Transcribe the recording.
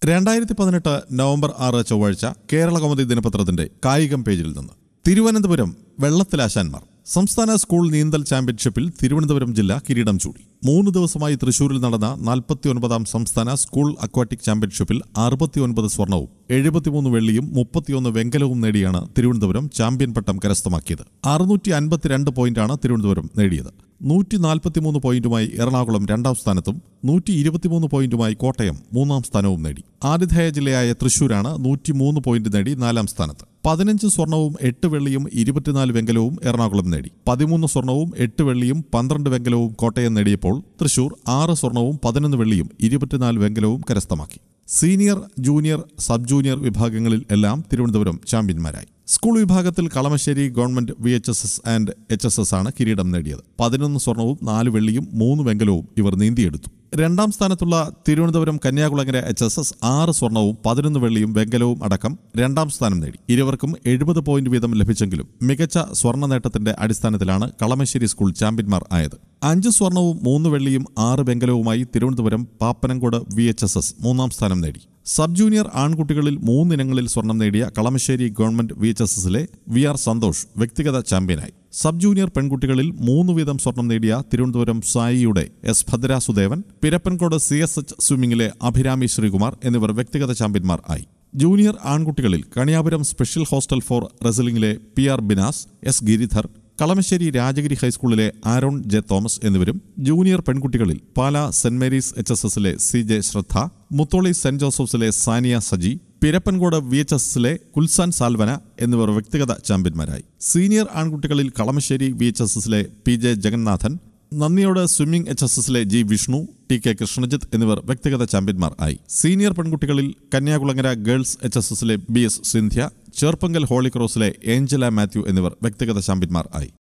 രണ്ടായിരത്തി പതിനെട്ട് നവംബർ ആറ് ചൊവ്വാഴ്ച കേരള കൗമുദി ദിനപത്രത്തിന്റെ കായികം പേജിൽ നിന്ന് തിരുവനന്തപുരം വെള്ളത്തിലാശാന്മാർ സംസ്ഥാന സ്കൂൾ നീന്തൽ ചാമ്പ്യൻഷിപ്പിൽ തിരുവനന്തപുരം ജില്ല കിരീടം ചൂടി മൂന്ന് ദിവസമായി തൃശൂരിൽ നടന്ന നാൽപ്പത്തിയൊൻപതാം സംസ്ഥാന സ്കൂൾ അക്വാട്ടിക് ചാമ്പ്യൻഷിപ്പിൽ അറുപത്തിയൊൻപത് സ്വർണവും എഴുപത്തിമൂന്ന് വെള്ളിയും മുപ്പത്തിയൊന്ന് വെങ്കലവും നേടിയാണ് തിരുവനന്തപുരം ചാമ്പ്യൻ പട്ടം കരസ്ഥമാക്കിയത് അറുന്നൂറ്റി അൻപത്തിരണ്ട് പോയിന്റാണ് തിരുവനന്തപുരം നേടിയത് നൂറ്റി നാൽപ്പത്തിമൂന്ന് പോയിന്റുമായി എറണാകുളം രണ്ടാം സ്ഥാനത്തും നൂറ്റി ഇരുപത്തിമൂന്ന് പോയിന്റുമായി കോട്ടയം മൂന്നാം സ്ഥാനവും നേടി ആതിഥേയ ജില്ലയായ തൃശൂരാണ് നൂറ്റിമൂന്ന് പോയിന്റ് നേടി നാലാം സ്ഥാനത്ത് പതിനഞ്ച് സ്വർണവും എട്ട് വെള്ളിയും ഇരുപത്തിനാല് വെങ്കലവും എറണാകുളം നേടി പതിമൂന്ന് സ്വർണവും എട്ട് വെള്ളിയും പന്ത്രണ്ട് വെങ്കലവും കോട്ടയം നേടിയപ്പോൾ തൃശൂർ ആറ് സ്വർണവും പതിനൊന്ന് വെള്ളിയും ഇരുപത്തിനാല് വെങ്കലവും കരസ്ഥമാക്കി സീനിയർ ജൂനിയർ സബ് ജൂനിയർ വിഭാഗങ്ങളിൽ എല്ലാം തിരുവനന്തപുരം ചാമ്പ്യന്മാരായി സ്കൂൾ വിഭാഗത്തിൽ Kalamassery government V H S S and H S S ആണ് കിരീടം നേടിയത് പതിനൊന്ന് സ്വർണവും നാല് വെള്ളിയും മൂന്ന് വെങ്കലവും ഇവർ നീന്തിയെടുത്തു രണ്ടാം സ്ഥാനത്തുള്ള Thiruvananthapuram Kanyakulangara H S S ആറ് സ്വർണവും പതിനൊന്ന് വെള്ളിയും വെങ്കലവും അടക്കം രണ്ടാം സ്ഥാനം നേടി ഇരുവർക്കും എഴുപത് പോയിന്റ് വീതം ലഭിച്ചെങ്കിലും മികച്ച സ്വർണ്ണ നേട്ടത്തിന്റെ അടിസ്ഥാനത്തിലാണ് കളമശ്ശേരി സ്കൂൾ ചാമ്പ്യന്മാർ ആയത് അഞ്ച് സ്വർണവും മൂന്ന് വെള്ളിയും ആറ് വെങ്കലവുമായി Thiruvananthapuram Pappanamcode V H S S മൂന്നാം സ്ഥാനം നേടി സബ് ജൂനിയർ ആൺകുട്ടികളിൽ മൂന്നിനങ്ങളിൽ സ്വർണം നേടിയ Kalamassery government V H S എസിലെ വി ആർ സന്തോഷ് വ്യക്തിഗത ചാമ്പ്യനായി സബ് ജൂനിയർ പെൺകുട്ടികളിൽ മൂന്ന് വീതം സ്വർണം നേടിയ തിരുവനന്തപുരം സായിയുടെ S Bhadrasudevan Pirappancode C S H സ്വിമ്മിംഗിലെ അഭിരാമി ശ്രീകുമാർ എന്നിവർ വ്യക്തിഗത ചാമ്പ്യന്മാർ ആയി ജൂനിയർ ആൺകുട്ടികളിൽ കണിയാപുരം സ്പെഷ്യൽ ഹോസ്റ്റൽ ഫോർ റെസ്ലിംഗിലെ P R Binas S Giridhar Kalamassery Rajagiri ഹൈസ്കൂളിലെ ആരോൺ ജെ തോമസ് എന്നിവരും ജൂനിയർ പെൺകുട്ടികളിൽ Pala saint Mary's H S എസിലെ C J Shraddha Mutholy saint ജോസഫ്സിലെ Sania Saji Pirappancode V H S എസിലെ കുൽസാൻ സാൽവന എന്നിവർ വ്യക്തിഗത ചാമ്പ്യന്മാരായി സീനിയർ ആൺകുട്ടികളിൽ കളമശ്ശേരി വി എച്ച് എസ് എസിലെ P J Jagannathan Nandiyode swimming H S എസിലെ G Vishnu T K Krishnajith എന്നിവർ വ്യക്തിഗത ചാമ്പ്യന്മാർ ആയി സീനിയർ പെൺകുട്ടികളിൽ കന്യാകുളങ്ങര ഗേൾസ് എച്ച് എസ് എസിലെ B S Sindhya Cherpunkal holy cross Angela Mathew എന്നിവർ വ്യക്തിഗത ചാമ്പ്യന്മാർ ആയി